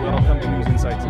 Welcome to News Insights.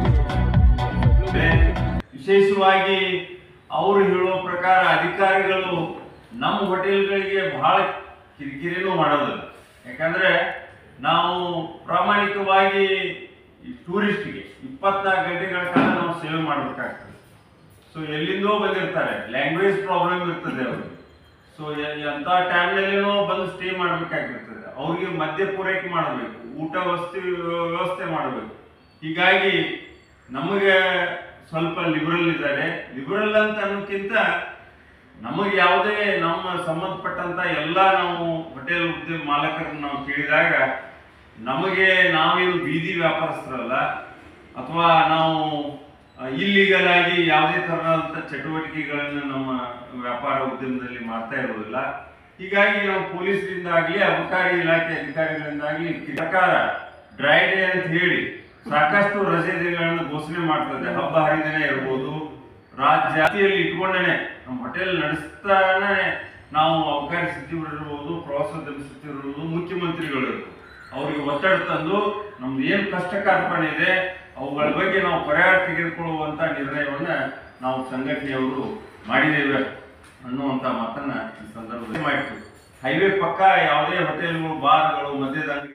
ವಿಶೇಷವಾಗಿ ಅವರು ಹೇಳೋ ಪ್ರಕಾರ ಅಧಿಕಾರಿಗಳು ನಮ್ಮ ಹೋಟೆಲ್ಗಳಿಗೆ ಬಹಳ ಕಿರಿಕಿರಿನೂ ಮಾಡೋದಿಲ್ಲ ಯಾಕಂದ್ರೆ ನಾವು ಪ್ರಾಮಾಣಿಕವಾಗಿ ಟೂರಿಸ್ಟ್ಗೆ ಇಪ್ಪತ್ನಾಲ್ಕು ಗಂಟೆಗಳ ಕಾಲ ನಾವು ಸೇವೆ ಮಾಡಬೇಕಾಗ್ತದೆ ಸೊ ಎಲ್ಲಿಂದೋ ಬಂದಿರ್ತಾರೆ ಲ್ಯಾಂಗ್ವೇಜ್ ಪ್ರಾಬ್ಲಮ್ ಇರ್ತದೆ ಅವ್ರಿಗೆ ಸೊ ಎಂಥ ಟೈಮ್ನಲ್ಲಿನೋ ಬಂದು ಸ್ಟೇ ಮಾಡಬೇಕಾಗಿರ್ತದೆ ಅವ್ರಿಗೆ ಮದ್ಯ ಪೂರೈಕೆ ಮಾಡಬೇಕು ಊಟ ವಸತಿ ವ್ಯವಸ್ಥೆ ಮಾಡಬೇಕು ಹೀಗಾಗಿ ನಮಗೆ ಸ್ವಲ್ಪ ಲಿಬರಲ್ ಇದ್ದಾರೆ ಲಿಬರಲ್ ಅಂತ ಅನ್ನೋಕ್ಕಿಂತ ನಮಗೆ ಯಾವುದೇ ನಮ್ಮ ಸಂಬಂಧಪಟ್ಟಂತ ಎಲ್ಲ ನಾವು ಹೋಟೆಲ್ ಉದ್ಯಮ ಮಾಲಕರನ್ನು ನಾವು ಕೇಳಿದಾಗ ನಮಗೆ ನಾವೇನು ಬೀದಿ ವ್ಯಾಪಾರಸ್ಥರಲ್ಲ ಅಥವಾ ನಾವು ಇಲ್ಲಿಗಲ್ ಆಗಿ ಯಾವುದೇ ತರಹದಂತ ಚಟುವಟಿಕೆಗಳನ್ನು ನಮ್ಮ ವ್ಯಾಪಾರ ಉದ್ಯಮದಲ್ಲಿ ಮಾಡ್ತಾ ಇರೋದಿಲ್ಲ ಹೀಗಾಗಿ ನಾವು ಪೊಲೀಸರಿಂದ ಆಗಲಿ ಅಬಕಾರಿ ಇಲಾಖೆ ಅಧಿಕಾರಿಗಳಿಂದಾಗಲಿ ಸರ್ಕಾರ ಡ್ರೈ ಡೇ ಅಂತ ಹೇಳಿ ಸಾಕಷ್ಟು ರಜೆ ದಿನಗಳನ್ನು ಘೋಷಣೆ ಮಾಡ್ತದೆ ಹಬ್ಬ ಹರಿದಿನ ಇರ್ಬೋದು ರಾಜ್ಯ ಜಾತಿಯಲ್ಲಿ ಇಟ್ಕೊಂಡೇ ನಮ್ಮ ಹೋಟೆಲ್ ನಡೆಸ್ತಾನೆ ನಾವು ಅಬಕಾರಿ ಸಚಿವರು ಇರ್ಬೋದು ಪ್ರವಾಸೋದ್ಯಮ ಸಚಿವರು ಇರ್ಬೋದು ಮುಖ್ಯಮಂತ್ರಿಗಳು ಇರ್ಬೋದು ಅವರಿಗೆ ಒತ್ತಡ ತಂದು ನಮ್ದು ಏನು ಕಷ್ಟ ಕಾರ್ಪಣೆ ಇದೆ ಅವುಗಳ ಬಗ್ಗೆ ನಾವು ಪರಿಹಾರ ತೆಗೆದುಕೊಳ್ಳುವಂತ ನಿರ್ಣಯವನ್ನ ನಾವು ಸಂಘಟನೆಯವರು ಮಾಡಿದ್ದೇವೆ ಅನ್ನುವಂತ ಮಾತನ್ನ ಈ ಸಂದರ್ಭದಲ್ಲಿ ಮಾಡಿತು ಹೈವೇ ಪಕ್ಕ ಯಾವುದೇ ಹೋಟೆಲ್ಗಳು ಬಾರ್ಗಳು ಮದ್ಯದ ಅಂಗಡಿ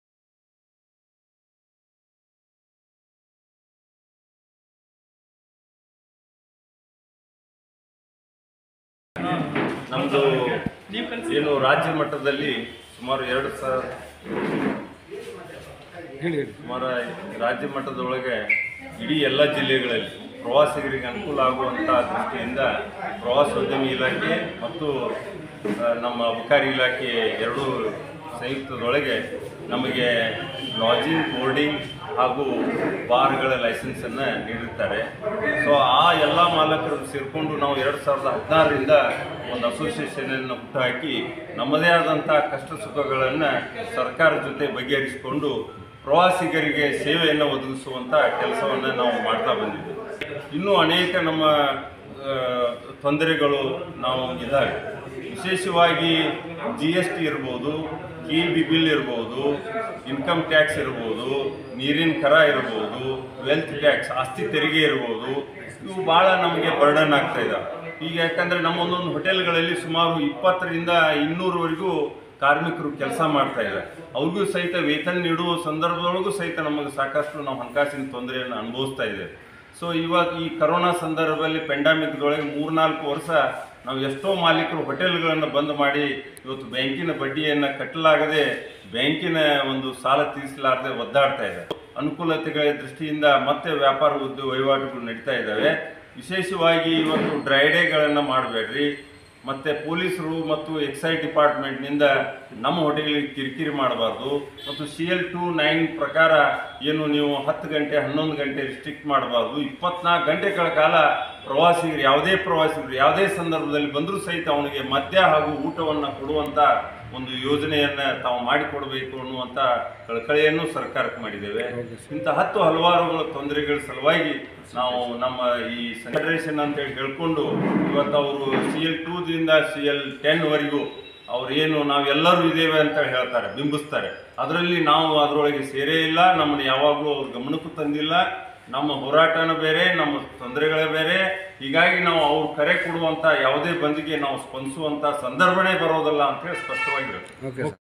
ನಮ್ದು ಏನು ರಾಜ್ಯ ಮಟ್ಟದಲ್ಲಿ ಸುಮಾರು ಎರಡು ಸಾವಿರ ಸುಮಾರು ರಾಜ್ಯ ಮಟ್ಟದೊಳಗೆ ಇಡೀ ಎಲ್ಲ ಜಿಲ್ಲೆಗಳಲ್ಲಿ ಪ್ರವಾಸಿಗರಿಗೆ ಅನುಕೂಲ ಆಗುವಂಥ ದೃಷ್ಟಿಯಿಂದ ಪ್ರವಾಸೋದ್ಯಮ ಇಲಾಖೆ ಮತ್ತು ಆ, ನಮ್ಮ ಅಬಕಾರಿ ಇಲಾಖೆ ಎರಡೂ ಸಂಯುಕ್ತದೊಳಗೆ ನಮಗೆ ಲಾಜಿಂಗ್ ಬೋರ್ಡಿಂಗ್ ಹಾಗೂ ಬಾರ್ಗಳ ಲೈಸೆನ್ಸನ್ನು ನೀಡಿರ್ತಾರೆ ಸೊ ಆ ಎಲ್ಲ ಮಾಲಕರು ಸೇರಿಕೊಂಡು ನಾವು ಎರಡು ಸಾವಿರದ ಹದಿನಾರರಿಂದ ಒಂದು ಅಸೋಸಿಯೇಷನನ್ನು ಹುಟ್ಟುಹಾಕಿ ನಮ್ಮದೇ ಆದಂಥ ಕಷ್ಟ ಸುಖಗಳನ್ನು ಸರ್ಕಾರದ ಜೊತೆ ಬಗೆಹರಿಸಿಕೊಂಡು ಪ್ರವಾಸಿಗರಿಗೆ ಸೇವೆಯನ್ನು ಒದಗಿಸುವಂಥ ಕೆಲಸವನ್ನು ನಾವು ಮಾಡ್ತಾ ಬಂದಿದ್ದೇವೆ ಇನ್ನೂ ಅನೇಕ ನಮ್ಮ ಆ, ತೊಂದರೆಗಳು ನಾವು ಇದ್ದಾವೆ ವಿಶೇಷವಾಗಿ ಜಿ ಎಸ್ ಟಿ ಇರ್ಬೋದು ಕೆ ಬಿ ಬಿಲ್ ಇರ್ಬೋದು ಇನ್ಕಮ್ ಟ್ಯಾಕ್ಸ್ ಇರ್ಬೋದು ನೀರಿನ ಕರ ಇರ್ಬೋದು ವೆಲ್ತ್ ಟ್ಯಾಕ್ಸ್ ಆಸ್ತಿ ತೆರಿಗೆ ಇರ್ಬೋದು ಇವು ಭಾಳ ನಮಗೆ ಬರ್ಡನ್ ಆಗ್ತಾ ಇದ್ದಾವೆ ಈಗ ಯಾಕಂದರೆ ನಮ್ಮ ಒಂದೊಂದು ಹೋಟೆಲ್ಗಳಲ್ಲಿ ಸುಮಾರು ಇಪ್ಪತ್ತರಿಂದ ಇನ್ನೂರವರೆಗೂ ಕಾರ್ಮಿಕರು ಕೆಲಸ ಮಾಡ್ತಾ ಇದ್ದಾರೆ ಅವ್ರಿಗೂ ಸಹಿತ ವೇತನ ನೀಡುವ ಸಂದರ್ಭದೊಳಗೂ ಸಹಿತ ನಮಗೆ ಸಾಕಷ್ಟು ನಾವು ಹಣಕಾಸಿನ ತೊಂದರೆಯನ್ನು ಅನುಭವಿಸ್ತಾ ಇದ್ದೇವೆ ಸೊ ಇವಾಗ ಈ ಕರೋನಾ ಸಂದರ್ಭದಲ್ಲಿ ಪೆಂಡಮಿಕ್ದೊಳಗೆ ಮೂರ್ನಾಲ್ಕು ವರ್ಷ ನಾವು ಎಷ್ಟೋ ಮಾಲೀಕರು ಹೋಟೆಲ್ಗಳನ್ನು ಬಂದ್ ಮಾಡಿ ಇವತ್ತು ಬ್ಯಾಂಕಿನ ಬಡ್ಡಿಯನ್ನು ಕಟ್ಟಲಾಗದೆ ಬ್ಯಾಂಕಿನ ಒಂದು ಸಾಲ ತೀರಿಸಲಾರದೆ ಒದ್ದಾಡ್ತಾ ಇದೆ ಅನುಕೂಲತೆಗಳ ದೃಷ್ಟಿಯಿಂದ ಮತ್ತೆ ವ್ಯಾಪಾರ ಉದ್ಯೋಗ ವಹಿವಾಟುಗಳು ನಡೀತಾ ಇದ್ದಾವೆ ವಿಶೇಷವಾಗಿ ಇವತ್ತು ಡ್ರೈ ಡೇಗಳನ್ನು ಮಾಡಬೇಡ್ರಿ ಮತ್ತು ಪೊಲೀಸರು ಮತ್ತು ಎಕ್ಸೈಸ್ ಡಿಪಾರ್ಟ್ಮೆಂಟ್ನಿಂದ ನಮ್ಮ ಹೋಟೆಲ್ಗೆ ಕಿರಿಕಿರಿ ಮಾಡಬಾರ್ದು ಮತ್ತು ಸಿ ಎಲ್ ಟು ನೈನ್ ಪ್ರಕಾರ ಏನು ನೀವು ಹತ್ತು ಗಂಟೆ ಹನ್ನೊಂದು ಗಂಟೆ ರಿಸ್ಟ್ರಿಕ್ಟ್ ಮಾಡಬಾರ್ದು ಇಪ್ಪತ್ನಾಲ್ಕು ಗಂಟೆಗಳ ಕಾಲ ಪ್ರವಾಸಿಗರು ಯಾವುದೇ ಪ್ರವಾಸಿಗರು ಯಾವುದೇ ಸಂದರ್ಭದಲ್ಲಿ ಬಂದರೂ ಸಹಿತ ಅವನಿಗೆ ಮದ್ಯ ಹಾಗೂ ಊಟವನ್ನು ಕೊಡುವಂಥ ಒಂದು ಯೋಜನೆಯನ್ನು ತಾವು ಮಾಡಿಕೊಡಬೇಕು ಅನ್ನುವಂಥ ಕಳಕಳಿಯನ್ನು ಸರ್ಕಾರಕ್ಕೆ ಮಾಡಿದ್ದೇವೆ ಇಂಥ ಹತ್ತು ಹಲವಾರುಗಳ ತೊಂದರೆಗಳ ಸಲುವಾಗಿ ನಾವು ನಮ್ಮ ಈ ಫೆಡರೇಷನ್ ಅಂತೇಳಿ ಹೇಳ್ಕೊಂಡು ಇವತ್ತು ಅವರು ಸಿ ಎಲ್ ಟೂದಿಂದ ಸಿ ಎಲ್ ಟೆನ್ವರೆಗೂ ಅವ್ರು ಏನು ನಾವೆಲ್ಲರೂ ಇದ್ದೇವೆ ಅಂತ ಹೇಳ್ತಾರೆ ಬಿಂಬಿಸ್ತಾರೆ ಅದರಲ್ಲಿ ನಾವು ಅದರೊಳಗೆ ಸೇರೇ ಇಲ್ಲ ನಮ್ಮನ್ನು ಯಾವಾಗಲೂ ಅವ್ರ ಗಮನಕ್ಕೂ ತಂದಿಲ್ಲ ನಮ್ಮ ಹೋರಾಟನ ಬೇರೆ ನಮ್ಮ ತೊಂದರೆಗಳೇ ಬೇರೆ ಹೀಗಾಗಿ ನಾವು ಅವ್ರು ಕರೆ ಕೊಡುವಂಥ ಯಾವುದೇ ಬಂದಿಗೆ ನಾವು ಸ್ಪಂದಿಸುವಂಥ ಸಂದರ್ಭನೇ ಬರೋದಿಲ್ಲ ಅಂತೇಳಿ ಸ್ಪಷ್ಟವಾಗಿ ಹೇಳ್ತೀವಿ Okay, sir.